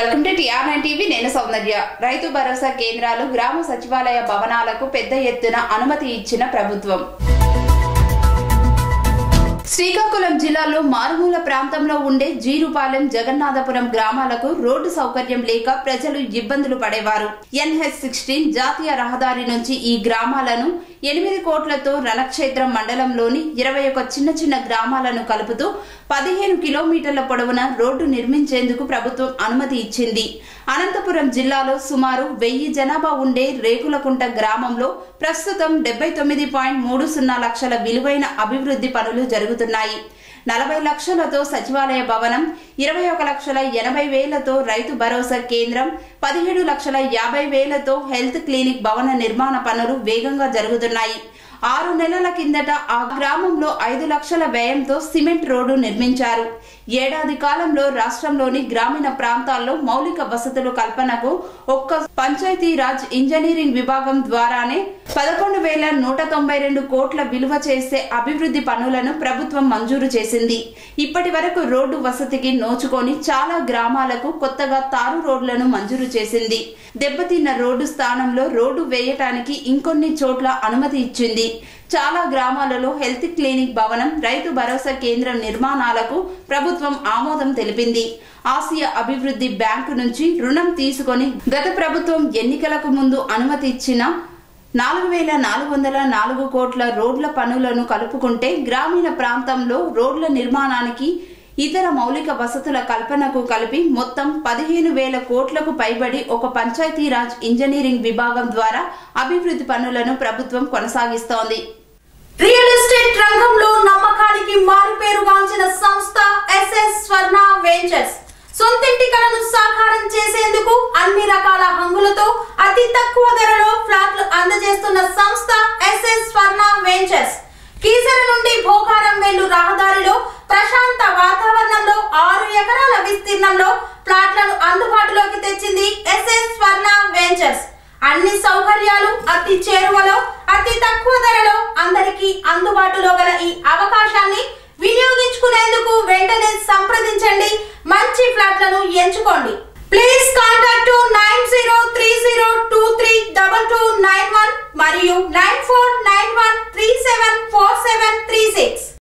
welcome to TR nine TV నేను సౌందర్య రైతు భరోసా కేంద్రాలు గ్రామ సచివాలయ భవనాలకు పెద్ద ఎత్తున అనుమతి ఇచ్చిన ప్రభుత్వం శ్రీకాకుళం జిల్లాలో మారుమూల ప్రాంతంలో ఉండే జీరుపాలెం జగన్నాథపురం గ్రామాలకు రోడ్డు సౌకర్యం లేక ప్రజలు ఇబ్బందులు పడేవారు ఎన్హెచ్ సిక్స్టీన్ జాతీయ రహదారి నుంచి ఈ గ్రామాలను ఎనిమిది కోట్లతో రణక్షేత్రం మండలంలోని ఇరవై ఒక చిన్న చిన్న గ్రామాలను కలుపుతూ పదిహేను కిలోమీటర్ల పొడవున రోడ్డు నిర్మించేందుకు ప్రభుత్వం అనుమతి ఇచ్చింది అనంతపురం జిల్లాలో సుమారు వెయ్యి జనాభా ఉండే రేకులకుంట గ్రామంలో ప్రస్తుతం డెబ్బై తొమ్మిది పాయింట్ మూడు సున్నా లక్షల విలువైన అభివృద్ధి పనులు జరుగుతున్నాయి నలభై లక్షలతో సచివాలయ భవనం ఇరవై ఒక లక్షల ఎనభై వేలతో రైతు భరోసా కేంద్రం పదిహేడు లక్షల యాభై వేలతో హెల్త్ క్లినిక్ భవన నిర్మాణ పనులు వేగంగా జరుగుతున్నాయి ఆరు నెలల కిందట ఆ గ్రామంలో ఐదు లక్షల వ్యయంతో సిమెంట్ రోడ్డు నిర్మించారు ఏడాది కాలంలో రాష్ట్రంలోని గ్రామీణ ప్రాంతాల్లో మౌలిక వసతుల కల్పనకు ఒక్క పంచాయతీరాజ్ ఇంజనీరింగ్ విభాగం ద్వారానే పదకొండు వేల నూట తొంభై రెండు కోట్ల విలువ చేసే అభివృద్ధి పనులను ప్రభుత్వం మంజూరు చేసింది ఇప్పటి వరకు రోడ్డు వసతికి నోచుకొని చాలా గ్రామాలకు కొత్తగా తారు రోడ్లను మంజూరు చేసింది దెబ్బతిన్న రోడ్డు స్థానంలో రోడ్డు వేయటానికి ఇంకొన్ని చోట్ల అనుమతి ఇచ్చింది చాలా గ్రామాలలో హెల్త్ క్లినిక్ భవనం రైతు భరోసా కేంద్రం నిర్మాణాలకు ప్రభుత్వం ఆమోదం తెలిపింది ఆసియా అభివృద్ధి బ్యాంకు నుంచి రుణం తీసుకొని గత ప్రభుత్వం ఎన్నికలకు ముందు అనుమతి ఇచ్చిన నాలుగు వేల నాలుగు వందల నాలుగు కోట్ల రోడ్ల పనులను కలుపుకుంటే గ్రామీణ ప్రాంతంలో రోడ్ల నిర్మాణానికి ఇతర మౌలిక వసతుల కల్పనకు కలిపి మొత్తం పదిహేను వేల కోట్లకు పైబడి ఒక పంచాయతీరాజ్ ఇంజనీరింగ్ విభాగం ద్వారా అభివృద్ధి పనులను ప్రభుత్వం కొనసాగిస్తోంది రియల్ ఎస్టేట్ రంగంలో నమ్మకానికి మారుపేరుగాంచిన సంస్థ ఎస్ఎస్ స్వర్ణ వెంచర్స్ సొంతింటి కలను సాకారం చేసేందుకు అన్ని రకాల హంగులతో అతి తక్కువ ధరలో ఫ్లాట్లు అందజేస్తున్న సంస్థ ఎస్ఎస్ స్వర్ణ వెంచర్స్ కీసర నుండి భోగారం వెళ్ళు రహదారిలో ప్రశాంత వాతావరణంలో ఆరు ఎకరాల విస్తీర్ణంలో ప్లాట్లను అందుబాటులోకి తెచ్చింది ఎస్ఎస్ స్వర్ణ వెంచర్స్ అన్ని సౌకర్యాలు అతి చేరువలో అతి తక్కువ ధరలో అందరికీ అందుబాటులో గల ఈ అవకాశాన్ని వినియోగించుకునేందుకు వెంటనే సంప్రదించండి మంచి ఫ్లాట్లను ఎంచుకోండి please contact nine zero three zero two three double two nine one మరియు nine four nine one three seven four seven three six